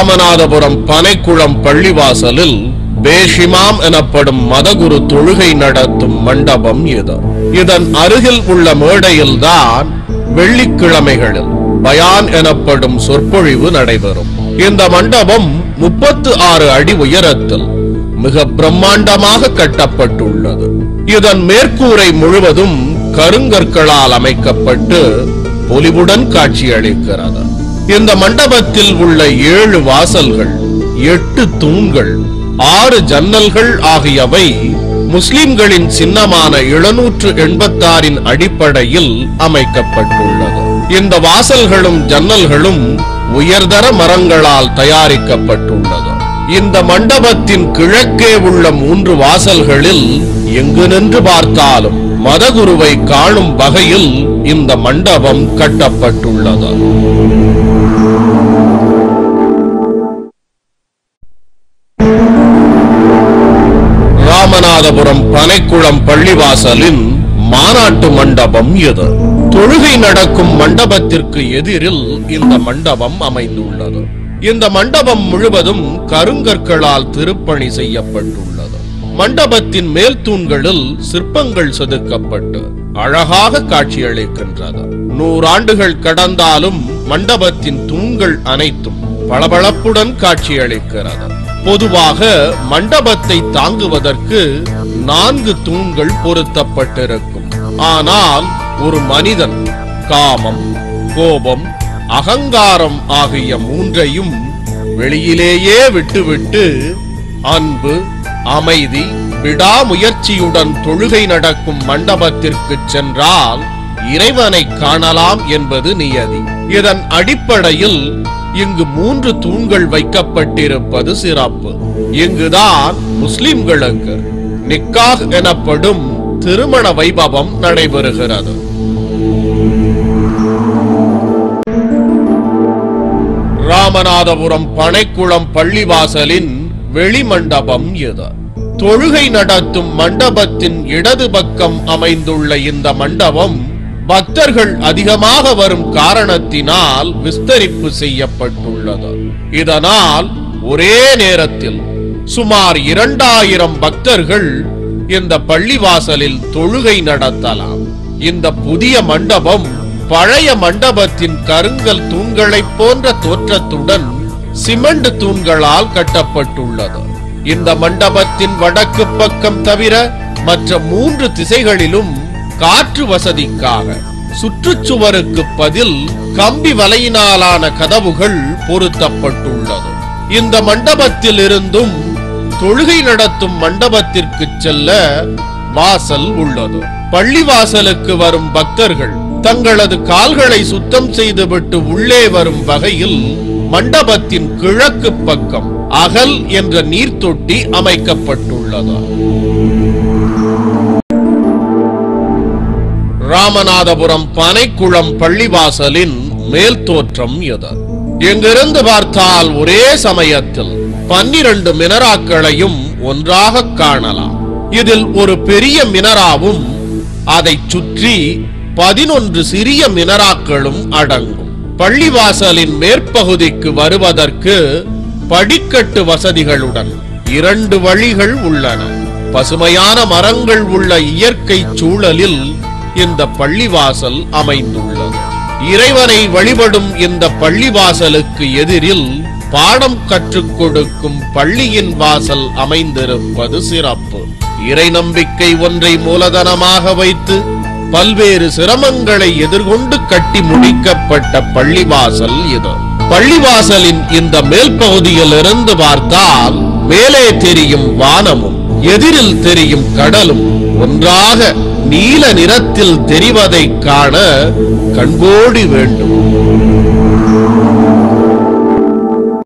ராமநாதபுரம் பனைக்குளம் பள்ளிவாசலில் பேஷிமாம் எனப்படும் மதகுரு தொழுகை நடத்தும் மண்டபம் இது இதன் அருகில் உள்ள மேடையில்தான் வெள்ளிக்கிழமைகளில் பயான் எனப்படும் சொற்பொழிவு நடைபெறும் இந்த மண்டபம் முப்பத்து ஆறு அடி உயரத்தில் மிக பிரம்மாண்டமாக கட்டப்பட்டுள்ளது இதன் மேற்கூரை முழுவதும் கருங்கற்களால் அமைக்கப்பட்டு பொலிவுடன் காட்சியளிக்கிறது இந்த மண்டபத்தில் உள்ள ஏழு வாசல்கள் எட்டு தூண்கள் ஆறு ஜன்னல்கள் ஆகியவை முஸ்லிம்களின் சின்னமான எழுநூற்று எண்பத்தாறின் அடிப்படையில் அமைக்கப்பட்டுள்ளது இந்த வாசல்களும் ஜன்னல்களும் உயர்தர மரங்களால் தயாரிக்கப்பட்டுள்ளது இந்த மண்டபத்தின் கிழக்கே உள்ள மூன்று வாசல்களில் எங்கு நின்று பார்த்தாலும் மதகுருவை காணும் வகையில் இந்த மண்டபம் கட்டப்பட்டுள்ளது ராமநாதபுரம் பனைக்குளம் பள்ளிவாசலின் மாநாட்டு மண்டபம் இது தொழுகை நடக்கும் மண்டபத்திற்கு எதிரில் இந்த மண்டபம் அமைந்துள்ளது இந்த மண்டபம் முழுவதும் கருங்கற்களால் திருப்பணி செய்யப்பட்டுள்ளது மண்டபத்தின் மேல் தூண்களில் சிற்பங்கள் செதுக்கப்பட்டு அழகாக காட்சியளிக்கின்றது நூறாண்டுகள் கடந்தாலும் மண்டபத்தின் தூண்கள் அனைத்தும் பளபளப்புடன் காட்சியளிக்கிறது பொதுவாக மண்டபத்தை தாங்குவதற்கு நான்கு தூண்கள் பொருத்தப்பட்டிருக்கும் ஆனால் ஒரு மனிதன் காமம் கோபம் அகங்காரம் ஆகிய மூன்றையும் வெளியிலேயே விட்டுவிட்டு அன்பு அமைதி விடாமுயற்சியுடன் தொழுகை நடக்கும் மண்டபத்திற்கு சென்றால் இறைவனை காணலாம் என்பது நியதி இதன் அடிப்படையில் இங்கு மூன்று தூண்கள் வைக்கப்பட்டிருப்பது சிறப்பு இங்குதான் முஸ்லிம்களுக்கு நிக்காஹ் எனப்படும் திருமண வைபவம் நடைபெறுகிறது ராமநாதபுரம் பனைக்குளம் பள்ளிவாசலின் வெளிமண்டபம் இது தொழுகை நடத்தும் மண்டபத்தின் இடது பக்கம் அமைந்துள்ள இந்த மண்டபம் பக்தர்கள் அதிகமாக வரும் காரணத்தினால் விஸ்தரிப்பு செய்யப்பட்டுள்ளது இதனால் ஒரே நேரத்தில் சுமார் இரண்டாயிரம் பக்தர்கள் இந்த பள்ளிவாசலில் தொழுகை நடத்தலாம் இந்த புதிய மண்டபம் பழைய மண்டபத்தின் கருங்கல் தூண்களைப் போன்ற தோற்றத்துடன் சிமெண்ட் தூண்களால் கட்டப்பட்டுள்ளது இந்த மண்டபத்தின் வடக்கு பக்கம் தவிர மற்ற மூன்று திசைகளிலும் காற்று வசதிக்காக சுற்றுச்சுவருக்கு பதில் கம்பி வலையினாலான கதவுகள் பொருத்தப்பட்டுள்ளது இந்த மண்டபத்தில் இருந்தும் தொழுகை நடத்தும் மண்டபத்திற்கு செல்ல வாசல் உள்ளது பள்ளிவாசலுக்கு வரும் பக்தர்கள் தங்களது கால்களை சுத்தம் செய்துவிட்டு உள்ளே வரும் வகையில் மண்டபத்தின் கிழக்கு பக்கம் அகல் என்ற நீர்த்தொட்டி அமைக்கப்பட்டுள்ளது ராமநாதபுரம் பனைக்குளம் பள்ளிவாசலின் மேல் தோற்றம் இது இங்கிருந்து பார்த்தால் ஒரே சமயத்தில் பன்னிரண்டு மினராக்களையும் ஒன்றாக காணலாம் இதில் ஒரு பெரிய மினராவும் அதைச் சுற்றி பதினொன்று சிறிய மினராக்களும் அடங்கும் பள்ளிவாசலின் மேற்பகுதிக்கு வருவதற்கு படிக்கட்டு வசதிகளுடன் இரண்டு வழிகள் உள்ளன பசுமையான மரங்கள் உள்ள இயற்கை சூழலில் இந்த பள்ளிவாசல் அமைந்துள்ளது இறைவனை வழிபடும் இந்த பள்ளிவாசலுக்கு எதிரில் பாடம் கற்றுக் கொடுக்கும் பள்ளியின் வாசல் அமைந்திருப்பது சிறப்பு இறை நம்பிக்கை ஒன்றை மூலதனமாக வைத்து பல்வேறு சிரமங்களை எதிர்கொண்டு கட்டி முடிக்கப்பட்ட பள்ளிவாசல் இது பள்ளிவாசலின் இந்த மேல் பகுதியில் இருந்து பார்த்தால் மேலே தெரியும் வானமும் எதிரில் தெரியும் கடலும் ஒன்றாக நீல நிறத்தில் தெரிவதைக் காண கண்கோடி வேண்டும்